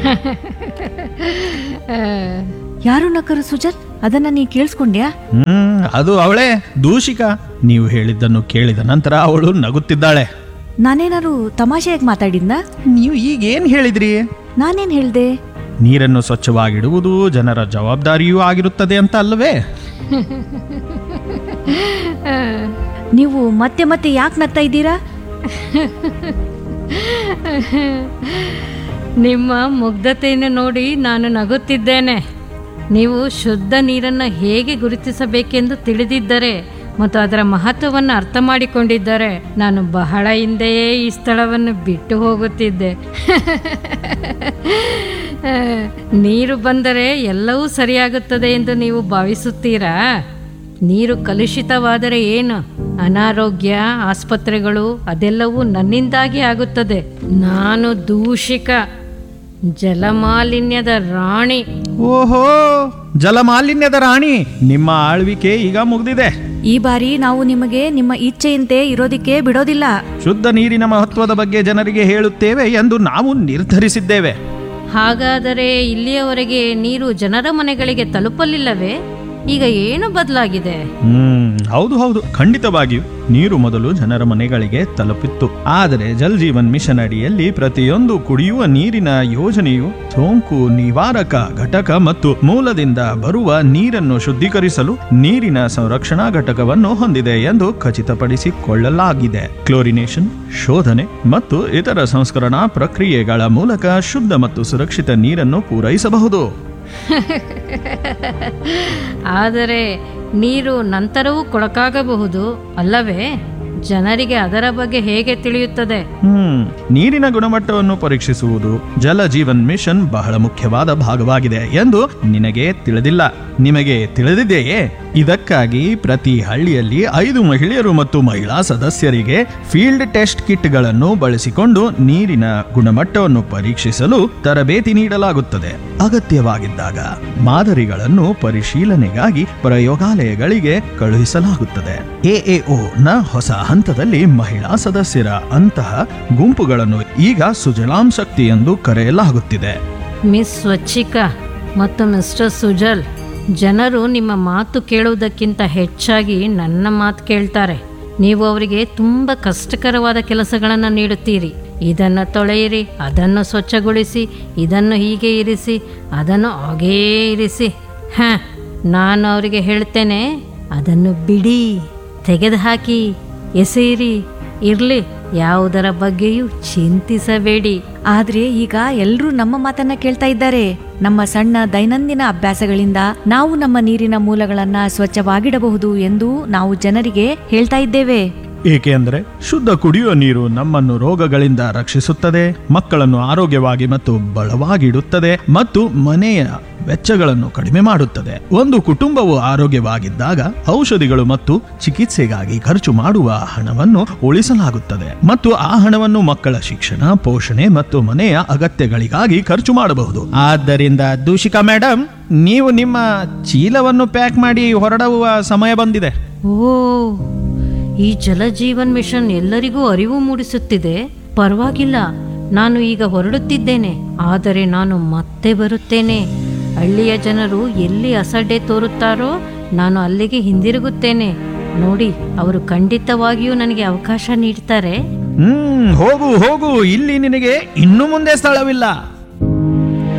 ಯಾರು ನಕ್ಕರು ಸುಜಲ್ ಅದನ್ನ ನೀ ಕೇಳಿಸ್ಕೊಂಡ್ಯಾ ಹ್ಮ್ ಅದು ಅವಳೇ ದೂಷಿಕ ನೀವು ಹೇಳಿದ್ದನ್ನು ಕೇಳಿದ ನಂತರ ಅವಳು ನಗುತ್ತಿದ್ದಾಳೆ ನಾನೇನಾರು ತಮಾಷೆಯಾಗಿ ಮಾತಾಡಿದ್ನಾ ನೀವು ಈಗ ಏನ್ ಹೇಳಿದ್ರಿ ನಾನೇನ್ ಹೇಳ್ದೆ ನೀರನ್ನು ಸ್ವಚ್ಛವಾಗಿಡುವುದು ಜನರ ಜವಾಬ್ದಾರಿಯೂ ಆಗಿರುತ್ತದೆ ಅಂತ ಅಲ್ಲವೇ ನೀವು ಮತ್ತೆ ಮತ್ತೆ ಯಾಕೆ ನಗ್ತಾ ಇದ್ದೀರಾ ನಿಮ್ಮ ಮುಗ್ಧತೆಯನ್ನು ನೋಡಿ ನಾನು ನಗುತ್ತಿದ್ದೇನೆ ನೀವು ಶುದ್ಧ ನೀರನ್ನು ಹೇಗೆ ಗುರುತಿಸಬೇಕೆಂದು ತಿಳಿದಿದ್ದರೆ ಮತ್ತು ಅದರ ಮಹತ್ವವನ್ನು ಅರ್ಥ ಮಾಡಿಕೊಂಡಿದ್ದರೆ ನಾನು ಬಹಳ ಹಿಂದೆಯೇ ಈ ಸ್ಥಳವನ್ನು ಬಿಟ್ಟು ಹೋಗುತ್ತಿದ್ದೆ ನೀರು ಬಂದರೆ ಎಲ್ಲವೂ ಸರಿಯಾಗುತ್ತದೆ ಎಂದು ನೀವು ಭಾವಿಸುತ್ತೀರಾ ನೀರು ಕಲುಷಿತವಾದರೆ ಏನು ಅನಾರೋಗ್ಯ ಆಸ್ಪತ್ರೆಗಳು ಅದೆಲ್ಲವೂ ನನ್ನಿಂದಾಗಿ ಆಗುತ್ತದೆ ನಾನು ದೂಷಿಕ ಜಲಮಾಲಿನ್ಯದ ರಾಣಿ ಓಹೋ ಜಲಮಾಲಿನ್ಯದ ರಾಣಿ ನಿಮ್ಮ ಆಳ್ವಿಕೆ ಈಗ ಮುಗ್ದಿದೆ ಈ ಬಾರಿ ನಾವು ನಿಮಗೆ ನಿಮ್ಮ ಇಚ್ಛೆಯಂತೆ ಇರೋದಿಕ್ಕೆ ಬಿಡೋದಿಲ್ಲ ಶುದ್ಧ ನೀರಿನ ಮಹತ್ವದ ಬಗ್ಗೆ ಜನರಿಗೆ ಹೇಳುತ್ತೇವೆ ಎಂದು ನಾವು ನಿರ್ಧರಿಸಿದ್ದೇವೆ ಹಾಗಾದರೆ ಇಲ್ಲಿಯವರೆಗೆ ನೀರು ಜನರ ಮನೆಗಳಿಗೆ ತಲುಪಲಿಲ್ಲವೇ ಈಗ ಏನು ಬದಲಾಗಿದೆ ಹ್ಮ್ ಹೌದು ಹೌದು ಖಂಡಿತವಾಗಿಯೂ ನೀರು ಮೊದಲು ಜನರ ಮನೆಗಳಿಗೆ ತಲುಪಿತ್ತು ಆದರೆ ಜಲ್ ಜೀವನ್ ಮಿಷನ್ ಅಡಿಯಲ್ಲಿ ಪ್ರತಿಯೊಂದು ಕುಡಿಯುವ ನೀರಿನ ಯೋಜನೆಯು ಸೋಂಕು ನಿವಾರಕ ಘಟಕ ಮತ್ತು ಮೂಲದಿಂದ ಬರುವ ನೀರನ್ನು ಶುದ್ಧೀಕರಿಸಲು ನೀರಿನ ಸಂರಕ್ಷಣಾ ಘಟಕವನ್ನು ಹೊಂದಿದೆ ಎಂದು ಖಚಿತಪಡಿಸಿಕೊಳ್ಳಲಾಗಿದೆ ಕ್ಲೋರಿನೇಷನ್ ಶೋಧನೆ ಮತ್ತು ಇತರ ಸಂಸ್ಕರಣಾ ಪ್ರಕ್ರಿಯೆಗಳ ಮೂಲಕ ಶುದ್ಧ ಮತ್ತು ಸುರಕ್ಷಿತ ನೀರನ್ನು ಪೂರೈಸಬಹುದು ಆದರೆ ನೀರು ನಂತರವೂ ಕೊಳಕಾಗಬಹುದು ಅಲ್ಲವೇ ಜನರಿಗೆ ಅದರ ಬಗ್ಗೆ ಹೇಗೆ ತಿಳಿಯುತ್ತದೆ ಹ್ಮ್ ನೀರಿನ ಗುಣಮಟ್ಟವನ್ನು ಪರೀಕ್ಷಿಸುವುದು ಜಲ ಜೀವನ್ ಮಿಷನ್ ಬಹಳ ಮುಖ್ಯವಾದ ಭಾಗವಾಗಿದೆ ಎಂದು ನಿನಗೆ ತಿಳಿದಿಲ್ಲ ನಿಮಗೆ ತಿಳಿದಿದೆಯೇ ಇದಕ್ಕಾಗಿ ಪ್ರತಿ ಹಳ್ಳಿಯಲ್ಲಿ ಐದು ಮಹಿಳೆಯರು ಮತ್ತು ಮಹಿಳಾ ಸದಸ್ಯರಿಗೆ ಫೀಲ್ಡ್ ಟೆಸ್ಟ್ ಕಿಟ್ಗಳನ್ನು ಬಳಸಿಕೊಂಡು ನೀರಿನ ಗುಣಮಟ್ಟವನ್ನು ಪರೀಕ್ಷಿಸಲು ತರಬೇತಿ ನೀಡಲಾಗುತ್ತದೆ ಅಗತ್ಯವಾಗಿದ್ದಾಗ ಮಾದರಿಗಳನ್ನು ಪರಿಶೀಲನೆಗಾಗಿ ಪ್ರಯೋಗಾಲಯಗಳಿಗೆ ಕಳುಹಿಸಲಾಗುತ್ತದೆ ಎಎಒ ನ ಹೊಸ ಹಂತದಲ್ಲಿ ಮಹಿಳಾ ಸದಸ್ಯರ ಅಂತಹ ಗುಂಪುಗಳನ್ನು ಈಗ ಸುಜಲಾಂ ಶಕ್ತಿ ಎಂದು ಕರೆಯಲಾಗುತ್ತಿದೆ ಮಿಸ್ ಸ್ವಚ್ಛಿಕಾ ಮತ್ತು ಮಿಸ್ಟರ್ ಸುಜಲ್ ಜನರು ನಿಮ್ಮ ಮಾತು ಕೇಳುವುದಕ್ಕಿಂತ ಹೆಚ್ಚಾಗಿ ನನ್ನ ಮಾತು ಕೇಳ್ತಾರೆ ನೀವು ಅವರಿಗೆ ತುಂಬ ಕಷ್ಟಕರವಾದ ಕೆಲಸಗಳನ್ನು ನೀಡುತ್ತೀರಿ ಇದನ್ನು ತೊಳೆಯಿರಿ ಅದನ್ನು ಸ್ವಚ್ಛಗೊಳಿಸಿ ಇದನ್ನು ಹೀಗೆ ಇರಿಸಿ ಅದನ್ನು ಹಾಗೇ ಇರಿಸಿ ಹಾಂ ನಾನು ಅವರಿಗೆ ಹೇಳ್ತೇನೆ ಅದನ್ನು ಬಿಡಿ ತೆಗೆದುಹಾಕಿ ಎಸೆಯಿರಿ ಇರಲಿ ಯಾವುದರ ಬಗ್ಗೆಯೂ ಚಿಂತಿಸಬೇಡಿ ಆದ್ರೆ ಈಗ ಎಲ್ರೂ ನಮ್ಮ ಮಾತನ್ನ ಕೇಳ್ತಾ ಇದ್ದಾರೆ ನಮ್ಮ ಸಣ್ಣ ದೈನಂದಿನ ಅಭ್ಯಾಸಗಳಿಂದ ನಾವು ನಮ್ಮ ನೀರಿನ ಮೂಲಗಳನ್ನ ಸ್ವಚ್ಛವಾಗಿಡಬಹುದು ಎಂದು ನಾವು ಜನರಿಗೆ ಹೇಳ್ತಾ ಇದ್ದೇವೆ ಏಕೆಂದರೆ ಶುದ್ಧ ಕುಡಿಯುವ ನೀರು ನಮ್ಮನ್ನು ರೋಗಗಳಿಂದ ರಕ್ಷಿಸುತ್ತದೆ ಮಕ್ಕಳನ್ನು ಆರೋಗ್ಯವಾಗಿ ಮತ್ತು ಬಲವಾಗಿಡುತ್ತದೆ ಮತ್ತು ಮನೆಯ ವೆಚ್ಚಗಳನ್ನು ಕಡಿಮೆ ಮಾಡುತ್ತದೆ ಒಂದು ಕುಟುಂಬವು ಆರೋಗ್ಯವಾಗಿದ್ದಾಗ ಔಷಧಿಗಳು ಮತ್ತು ಚಿಕಿತ್ಸೆಗಾಗಿ ಖರ್ಚು ಮಾಡುವ ಹಣವನ್ನು ಉಳಿಸಲಾಗುತ್ತದೆ ಮತ್ತು ಆ ಹಣವನ್ನು ಮಕ್ಕಳ ಶಿಕ್ಷಣ ಪೋಷಣೆ ಮತ್ತು ಮನೆಯ ಅಗತ್ಯಗಳಿಗಾಗಿ ಖರ್ಚು ಮಾಡಬಹುದು ಆದ್ದರಿಂದ ದೂಷಿಕಾ ಮೇಡಮ್ ನೀವು ನಿಮ್ಮ ಚೀಲವನ್ನು ಪ್ಯಾಕ್ ಮಾಡಿ ಹೊರಡುವ ಸಮಯ ಬಂದಿದೆ ಓ ಈ ಜಲಜೀವನ್ ಮಿಷನ್ ಎಲ್ಲರಿಗೂ ಅರಿವು ಮೂಡಿಸುತ್ತಿದೆ ಪರವಾಗಿಲ್ಲ ನಾನು ಈಗ ಹೊರಡುತ್ತಿದ್ದೇನೆ ಆದರೆ ನಾನು ಮತ್ತೆ ಬರುತ್ತೇನೆ ಹಳ್ಳಿಯ ಜನರು ಎಲ್ಲಿ ಅಸಡ್ಡೆ ತೋರುತ್ತಾರೋ ನಾನು ಅಲ್ಲಿಗೆ ಹಿಂದಿರುಗುತ್ತೇನೆ ನೋಡಿ ಅವರು ಖಂಡಿತವಾಗಿಯೂ ನನಗೆ ಅವಕಾಶ ನೀಡ್ತಾರೆ ಹ್ಮ್ ಹೋಗು ಹೋಗು ಇಲ್ಲಿ ನಿನಗೆ ಇನ್ನು ಮುಂದೆ ಸ್ಥಳವಿಲ್ಲ